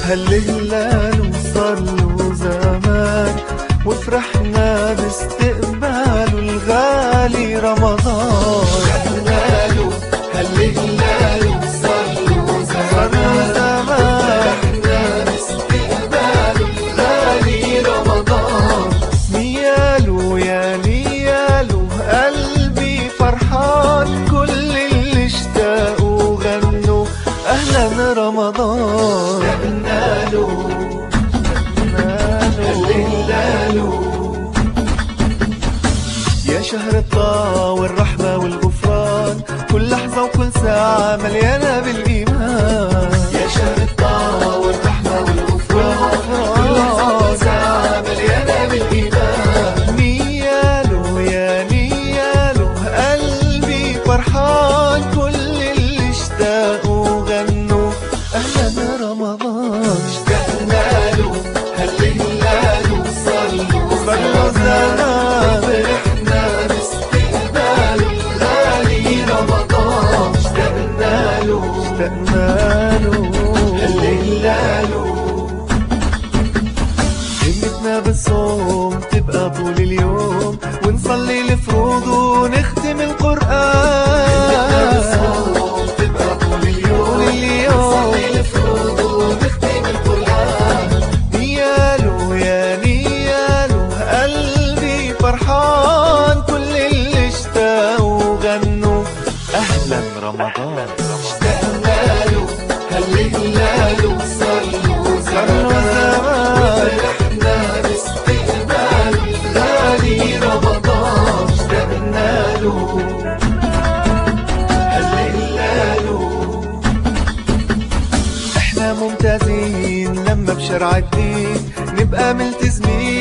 هالهلال وصار له زمان وفرحنا باستقباله الغالي رمضان هلاله هالهلال وصار له صار له زمان زمان فرحنا باستقباله الغالي رمضان نياله يا نياله قلبي فرحان كل اللي اشتاقوا غنوا اهلا رمضان اشتقنا له هالهلال يا شهر الطاعة والرحمة والغفران كل لحظة وكل ساعة مليانة بالإيمان يا شهر الطاعة والرحمة والغفران كل لحظة وكل ساعة مليانة بالإيمان نياله يا نياله قلبي فرحان كل اللي اشتاقوا غنوا أهلا رمضان اشتقنا له هالهلال وصار له صار له زمان فرحنا باستقباله الغالي رمضان اشتقنا له اشتقنا له هالهلال همتنا بالصوم تبقى طول اليوم ونصلي الفروض ونختم القرآن الصوم تبقى طول اليوم طول اليوم نصلي الفروض ونختم القرآن نياله يا نياله قلبي فرحان كل اللي اشتاقوا غنوا أهلا رمضان اشتقنا له هالهلال وصار له صار له زمان زمان فرحنا باستقباله الغالي رمضان اشتقنا له هالهلال احنا ممتازين لما بشرع الدين نبقى ملتزمين